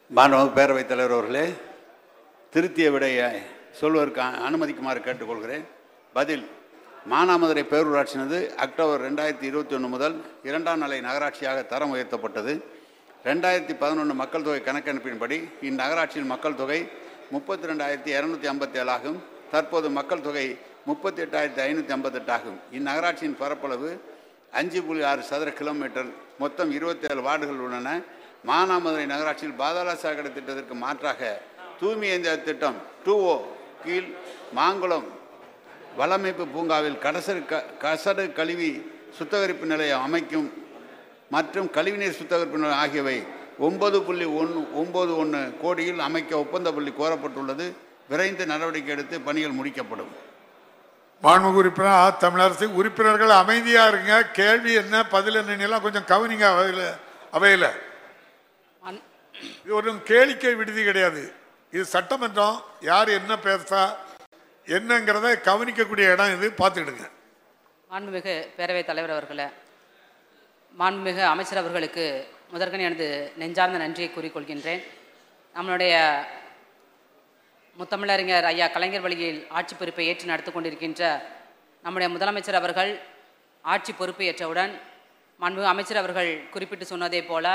மாண்பு பேரவைத் தலைவர் அவர்களே திருத்திய விடையை சொல்வதற்கு அ- அனுமதிக்குமாறு கேட்டுக்கொள்கிறேன் பதில் மானாமதுரை பேரூராட்சியானது அக்டோபர் ரெண்டாயிரத்தி இருபத்தி ஒன்று முதல் இரண்டாம் நிலை நகராட்சியாக தரம் உயர்த்தப்பட்டது ரெண்டாயிரத்தி பதினொன்று மக்கள் தொகை கணக்கெடுப்பின்படி இந்நகராட்சியின் மக்கள் தொகை முப்பத்தி ரெண்டாயிரத்தி இரநூத்தி ஐம்பத்தி ஏழாகும் தற்போது மக்கள் தொகை முப்பத்தி எட்டாயிரத்தி ஐநூற்றி ஐம்பத்தெட்டாகும் இந்நகராட்சியின் பரப்பளவு அஞ்சு புள்ளி ஆறு சதுர கிலோமீட்டர் மொத்தம் இருபத்தேழு வார்டுகள் உள்ளன மானாமதுரை நகராட்சியில் பாதாள சாக்கடை திட்டத்திற்கு மாற்றாக தூய்மை இந்தியா திட்டம் டூ ஓ கீழ் மாங்குளம் வளமைப்பு பூங்காவில் கடசரு க கசடு கழிவி சுத்திகரிப்பு நிலையம் அமைக்கும் மற்றும் கழிவுநீர் சுத்திகரிப்பு நிலையம் ஆகியவை ஒன்பது புள்ளி ஒன்று ஒம்பது ஒன்று கோடியில் அமைக்க ஒப்பந்த புள்ளி கோரப்பட்டுள்ளது விரைந்து நடவடிக்கை எடுத்து பணிகள் முடிக்கப்படும் மாண்புமிகு உறுப்பினர் ஆ தமிழரசு உறுப்பினர்கள் அமைதியா இருங்க கேள்வி என்ன பதில் என்னெல்லாம் கொஞ்சம் கவனிங்க அவையில் அவையில் அன்- இது ஒரு கேளிக்கை விடுதி கிடையாது இது சட்டமன்றம் யார் என்ன பேசா என்னங்கிறத கவனிக்கக்கூடிய இடம் இது பார்த்துக்கிடுங்க மாண்புமிகு பேரவைத் தலைவர் அவர்களே மாண்புமிகு அமைச்சர் அவர்களுக்கு முதற்கண் எனது நெஞ்சார்ந்த நன்றியை கூறிக்கொள்கின்றேன் நம்மளுடைய முத்தமிழறிஞர் ஐயா கலைஞர் வழியில் ஆட்சி பொறுப்பை ஏற்று நடத்தி கொண்டிருக்கின்ற நம்முடைய முதலமைச்சர் அவர்கள் ஆட்சி பொறுப்பு ஏற்றவுடன் மாண்புமிகு அமைச்சர் அவர்கள் குறிப்பிட்டு சொன்னதே போல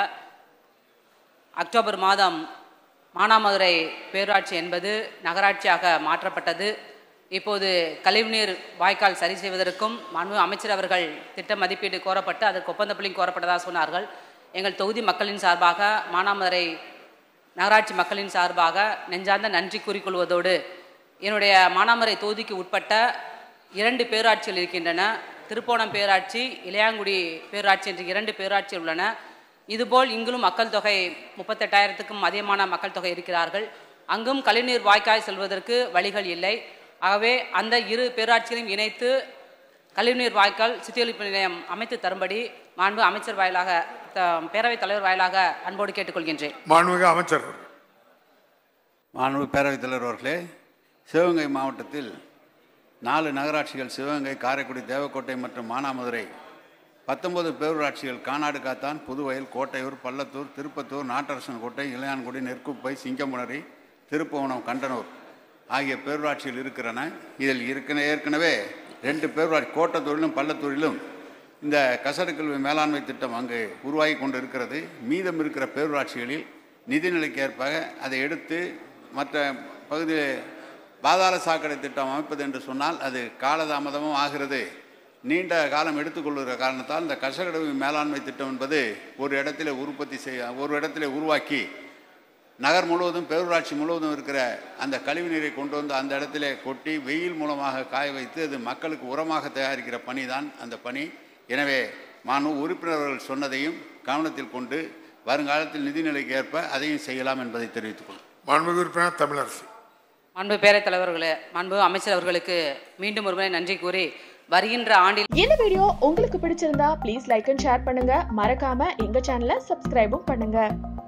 அக்டோபர் மாதம் மானாமதுரை பேரூராட்சி என்பது நகராட்சியாக மாற்றப்பட்டது இப்போது கழிவுநீர் வாய்க்கால் சரி செய்வதற்கும் மாண்பு அமைச்சர் அவர்கள் திட்ட மதிப்பீடு கோரப்பட்டு அதற்கு ஒப்பந்த புள்ளி கோரப்பட்டதாக சொன்னார்கள் எங்கள் தொகுதி மக்களின் சார்பாக மானாமதுரை நகராட்சி மக்களின் சார்பாக நெஞ்சார்ந்த நன்றி கூறிக்கொள்வதோடு என்னுடைய மானாமதுரை தொகுதிக்கு உட்பட்ட இரண்டு பேராட்சிகள் இருக்கின்றன திருப்போணம் பேராட்சி இளையாங்குடி பேராட்சி என்ற இரண்டு பேராட்சிகள் உள்ளன இதுபோல் இங்கிலும் மக்கள் தொகை முப்பத்தெட்டாயிரத்துக்கும் அதிகமான மக்கள் தொகை இருக்கிறார்கள் அங்கும் கழிவுநீர் வாய்க்கால் செல்வதற்கு வழிகள் இல்லை ஆகவே அந்த இரு பேராட்சிகளையும் இணைத்து கழிவுநீர் வாய்க்கால் சுத்திகரிப்பு நிலையம் அமைத்து தரும்படி மாண்பு அமைச்சர் வாயிலாக த- பேரவைத் தலைவர் வாயிலாக அன்போடு கேட்டுக்கொள்கின்றேன் மாண்புமிகு அமைச்சர் மாண்பு பேரவைத் தலைவர் அவர்களே சிவகங்கை மாவட்டத்தில் நாலு நகராட்சிகள் சிவகங்கை காரைக்குடி தேவக்கோட்டை மற்றும் மானாமதுரை பத்தொன்பது பேரூராட்சிகள் கானாடு காத்தான் புதுவயல் கோட்டையூர் பள்ளத்தூர் திருப்பத்தூர் நாட்டரசன் கோட்டை இளையான்குடி நெற்குப்பை சிங்கமுனரி திருப்புவனம் கண்டனூர் ஆகிய பேரூராட்சிகள் இருக்கிறன இதில் இருக்கிற ஏற்கனவே ரெண்டு பேரூராட்சி கோட்டத்தூரிலும் பள்ளத்தூரிலும் இந்த கசடு கல்வி மேலாண்மை திட்டம் அங்கு உருவாகி கொண்டு இருக்கிறது மீதம் இருக்கிற பேரூராட்சிகளில் நிதிநிலைக்கு ஏற்ப அதை எடுத்து மற்ற பகுதியில் பாதாள சாக்கடை திட்டம் அமைப்பது என்று சொன்னால் அது காலதாமதமும் ஆகிறது நீண்ட காலம் எடுத்துக்கொள்கிற காரணத்தால் இந்த கசகடவு மேலாண்மை திட்டம் என்பது ஒரு இடத்துல உற்பத்தி செய்ய ஒரு இடத்துல உருவாக்கி நகர் முழுவதும் பேரூராட்சி முழுவதும் இருக்கிற அந்த கழிவு நீரை கொண்டு வந்து அந்த இடத்துல கொட்டி வெயில் மூலமாக காய வைத்து அது மக்களுக்கு உரமாக தயாரிக்கிற பணி தான் அந்த பணி எனவே மாண்பு உறுப்பினர்கள் சொன்னதையும் கவனத்தில் கொண்டு வருங்காலத்தில் நிதிநிலைக்கு ஏற்ப அதையும் செய்யலாம் என்பதை தெரிவித்துக் கொள்கிறேன் மாண்புமிகு உறுப்பினர் தமிழரசு மாண்பு பேரவைத் தலைவர்களே மாண்பு அமைச்சர் அவர்களுக்கு மீண்டும் ஒருமுறை நன்றி கூறி வருகின்ற ஆண்டில் இந்த வீடியோ உங்களுக்கு பிடிச்சிருந்தா ப்ளீஸ் லைக் அண்ட் ஷேர் பண்ணுங்க மறக்காம எங்க சேனலை சப்ஸ்கிரைபும் பண்ணுங்க